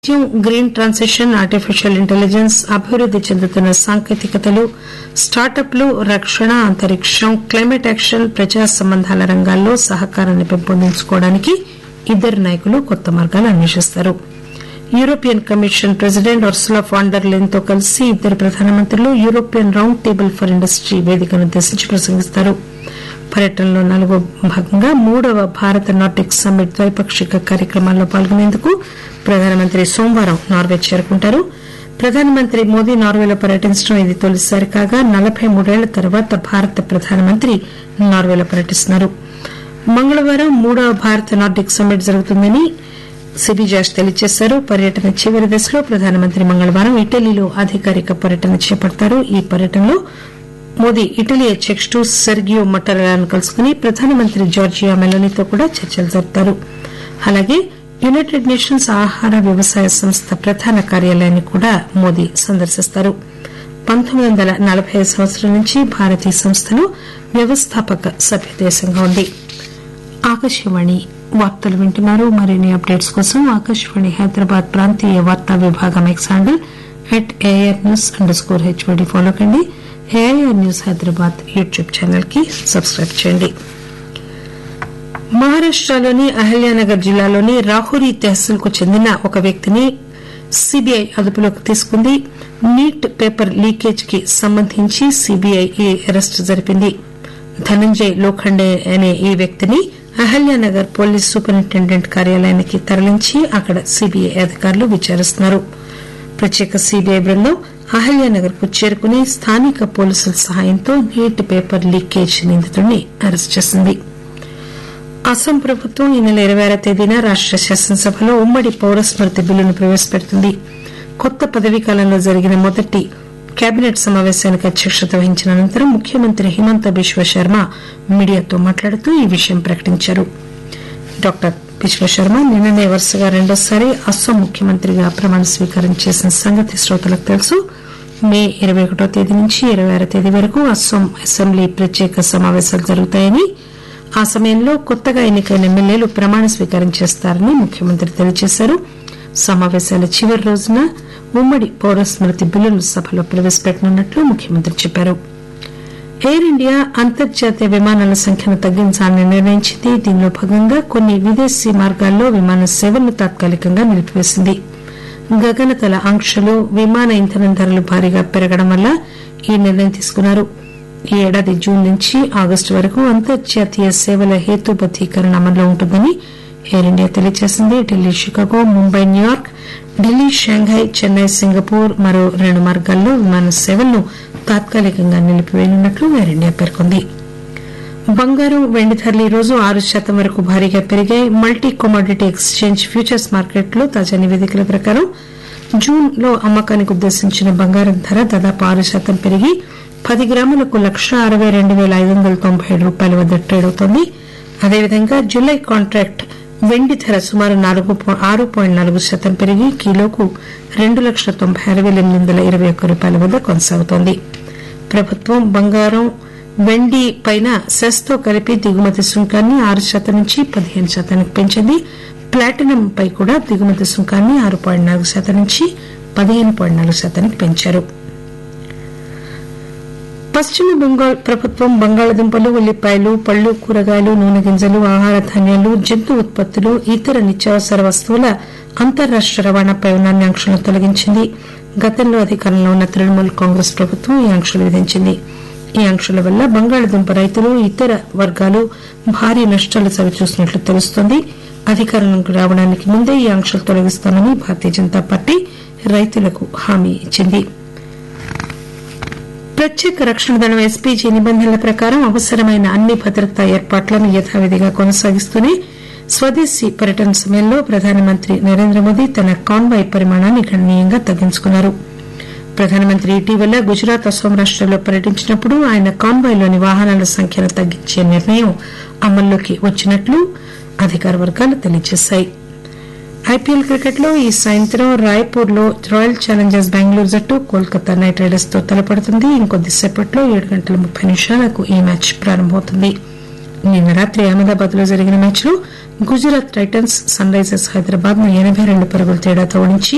వాణిజ్యం green transition artificial intelligence అభివృద్ది చెందుతున్న సాంకేతికతలు స్టార్టప్లు రక్షణ అంతరిక్షం క్లైమేట్ యాక్షన్ ప్రజా సంబంధాల రంగాల్లో సహకారాన్ని పెంపొందించుకోవడానికి ఇద్దరు నాయకులు కొత్త మార్గాలు అన్వేషిస్తారు European Commission president Ursula von der Leyen తో కలిసి ఇద్దరు ప్రధానమంత్రులు European round table for industry వేదికను ఉద్దేశించి ప్రసంగిస్తారు పర్యటనలో నాలుగో భాగంగా మూడవ భారత నార్డిక్ సమ్మిట్ ద్వైపాక్షిక కార్యక్రమాల్లో పాల్గొనేందుకు ప్రధానమంత్రి సోమవారం నార్వే చేరుకుంటారు ప్రధానమంత్రి మోదీ నార్వేలో పర్యటించడం ఇది తొలిసారి కాగా నలబై మూడేళ్ల తర్వాత భారత ప్రధానమంత్రి నార్వేలో పర్యటిస్తున్నారు మంగళవారం మూడవ భారత నార్డిక్ సమ్మిట్ జరుగుతుందని సిబిజాష్ తెలియజేశారు పర్యటన చివరి దశలో ప్రధానమంత్రి మంగళవారం ఇటలీలో అధికారిక పర్యటన చేపడతారు ఈ పర్యటనలో మోదీ ఇటలీ అధ్యకుడు సెర్గియో మట్టరలాను కలుసుకుని ప్రధానమంత్రి జార్జియా మెలోనీతో కూడా చర్చలు జరుపుతారు అలాగే యునైటెడ్ నేషన్స్ ఆహార వ్యవసాయ సంస్థ ప్రధాన కార్యాలయాన్ని కూడా మోదీ సందర్శిస్తారు పంతొమ్మిది వందల నలబై ఐదు సంవత్సరం నుంచి భారత్ ఈ సంస్థలో వ్యవస్థాపక సభ్యదేశంగా ఉంది ఆకాశవాణి వార్తలు వింటున్నారు మరిన్ని అప్డేట్స్ కోసం ఆకాశవాణి హైదరాబాద్ ప్రాంతీయ వార్తా విభాగం X handle at AIR news underscore HYD follow కండి AIR news Hyderabad YouTube channel కి సబ్స్క్రైబ్ చేయండి మహారాష్టలోని అహల్యానగర్ జిల్లాలోని రాహురి తెహసిల్ కు చెందిన ఒక వ్యక్తిని సిబిఐ అదుపులోకి తీసుకుంది నీట్ పేపర్ లీకేజ్ కి సంబంధించి సిబిఐ ఈ అరెస్టు జరిపింది ధనంజయ్ లోఖండే అనే ఈ వ్యక్తిని అహల్యానగర్ పోలీస్ సూపరింటెండెంట్ కార్యాలయానికి తరలించి అక్కడ సిబిఐ అధికారులు విచారిస్తున్నారు ప్రత్యేక సిబిఐ బృందం అహల్యానగర్ కు చేరుకుని స్థానిక పోలీసుల సహాయంతో నీట్ పేపర్ లీకేజ్ నిందితుడిని అరెస్టు చేసింది అస్సాం ప్రభుత్వం ఈ నెల ఇరవై ఆరో తేదీన రాష్ట శాసనసభలో ఉమ్మడి పౌరస్మృతి బిల్లును ప్రవేశపెడుతుంది కొత్త పదవీకాలంలో జరిగిన మొదటి కేబినెట్ సమావేశానికి అధ్యక్షత వహించిన అనంతరం ముఖ్యమంత్రి హిమంత బిశ్వ శర్మ మీడియాతో మాట్లాడుతూ ఈ విషయం ప్రకటించారు డాక్టర్ బిశ్వశర్మ నిన్ననే వరుసగా రెండోసారి అస్సాం ముఖ్యమంత్రిగా ప్రమాణ స్వీకారం చేసిన సంగతి శ్రోతలకు తెలుసు మే ఇరవై ఒకటో తేదీ నుంచి ఇరవై ఆరో తేదీ వరకు అస్సాం అసెంబ్లీ ప్రత్యేక సమావేశాలు జరుగుతాయని ఆ సమయంలో కొత్తగా ఎన్నికైన ఎమ్మెల్యేలు ప్రమాణ స్వీకారం చేస్తారని ముఖ్యమంత్రి తెలియజేశారు సమావేశాల చివరి రోజున ఉమ్మడి పౌరస్మృతి బిల్లును సభలో ప్రవేశపెట్టనున్నట్లు ముఖ్యమంత్రి చెప్పారు ఎయిర్ ఇండియా అంతర్జాతీయ విమానాల సంఖ్యను తగ్గించాలని నిర్ణయించింది దీనిలో భాగంగా కొన్ని విదేశీ మార్గాల్లో విమాన సేవలను తాత్కాలికంగా నిలిపివేసింది గగనతల ఆంక్షలు విమాన ఇంధనం ధరలు భారీగా పెరగడం వల్ల ఈ నిర్ణయం తీసుకున్నారు ఈ ఏడాది జూన్ నుంచి ఆగస్టు వరకు అంతర్జాతీయ సేవల హేతుబద్దీకరణ అమల్లో ఉంటుందని ఎయిర్ ఇండియా తెలియజేసింది Delhi Chicago Mumbai New York Delhi Shanghai Chennai Singapore మరో రెండు మార్గాల్లో విమాన సేవలను తాత్కాలికంగా నిలిపివేయనున్నట్లు ఎయిర్ ఇండియా పేర్కొంది బంగారం వెండి ధరలు ఈ రోజు ఆరు శాతం వరకు భారీగా పెరిగాయి మల్టీ కమోడిటీ ఎక్స్చేంజ్ ఫ్యూచర్స్ మార్కెట్లో తాజా నివేదికల ప్రకారం జూన్ లో అమ్మకానికి ఉద్దేశించిన బంగారం ధర దాదాపు ఆరు శాతం పెరిగి పది గ్రాములకు లక్ష అరవై రెండు పేల ఐదు వందల తొంభై ఏడు రూపాయల వద్ద ట్రేడ్ అవుతోంది అదేవిధంగా జులై కాంట్రాక్ట్ వెండి ధర సుమారు నాలుగు ఆరు పాయింట్ నాలుగు శాతం పెరిగి కిలోకు రెండు లక్షల తొంభై ఆరు పేల ఎనిమిది వందల ఇరవై ఒక్క రూపాయల వద్ద కొనసాగుతోంది ప్రభుత్వం బంగారం వెండి పైన సెస్తో కలిపి దిగుమతి సుంకాన్ని ఆరు శాతం నుంచి పదిహేను శాతానికి పెంచింది ప్లాటినం పై కూడా దిగుమతి సుంకాన్ని ఆరు పాయింట్ నాలుగు శాతం నుంచి పదిహేను పాయింట్ నాలుగు శాతానికి పెంచారు పశ్చిమ బెంగాల్ ప్రభుత్వం బంగాళాదుంపలు ఉల్లిపాయలు పళ్లు కూరగాయలు నూనె గింజలు ఆహార ధాన్యాలు జంతు ఉత్పత్తులు ఇతర నిత్యావసర వస్తువుల అంతర్రాష్ట రవాణాపై ఉన్న అన్ని ఆంక్షలను తొలగించింది గతంలో అధికారంలో ఉన్న తృణమూల్ కాంగ్రెస్ ప్రభుత్వం ఈ ఆంక్షలు విధించింది ఈ ఆంక్షల వల్ల బంగాళాదుంప రైతులు ఇతర వర్గాలు భారీ నష్టాలు చవిచూసినట్లు తెలుస్తోంది అధికారంలోకి రావడానికి ముందే ఈ ఆంక్షలు తొలగిస్తామని భారతీయ జనతా పార్టీ రైతులకు హామీ ఇచ్చింది ప్రత్యేక రక్షణ దళం ఎస్పీజీ నిబంధనల ప్రకారం అవసరమైన అన్ని భద్రతా ఏర్పాట్లను యథావిధిగా కొనసాగిస్తూనే స్వదేశీ పర్యటన సమయంలో ప్రధానమంత్రి నరేంద్ర మోదీ తన కాన్వాయ్ పరిమాణాన్ని గణనీయంగా తగ్గించుకున్నారు ప్రధానమంత్రి ఇటీవల గుజరాత్ అస్సాం రాష్ట్రాల్లో పర్యటించినప్పుడు ఆయన కాన్వాయ్లోని వాహనాల సంఖ్యను తగ్గించే నిర్ణయం అమల్లోకి వచ్చినట్లు అధికార వర్గాలు తెలియజేశాయి ఐపీఎల్ క్రికెట్ లో ఈ సాయంత్రం రాయ్పూర్ లో రాయల్ ఛాలెంజర్స్ బెంగళూరు జట్టు కోల్కతా నైట్ రైడర్స్ తో తలపడుతుంది ఇంకొద్దిసేపట్లో ఏడు గంటల ముప్పై నిమిషాలకు ఈ మ్యాచ్ ప్రారంభమవుతుంది నిన్న రాత్రి అహ్మదాబాద్ లో జరిగిన మ్యాచ్ లో Gujarat Titans Sunrisers Hyderabad ను ఎనబై రెండు పరుగుల తేడాతో ఓడించి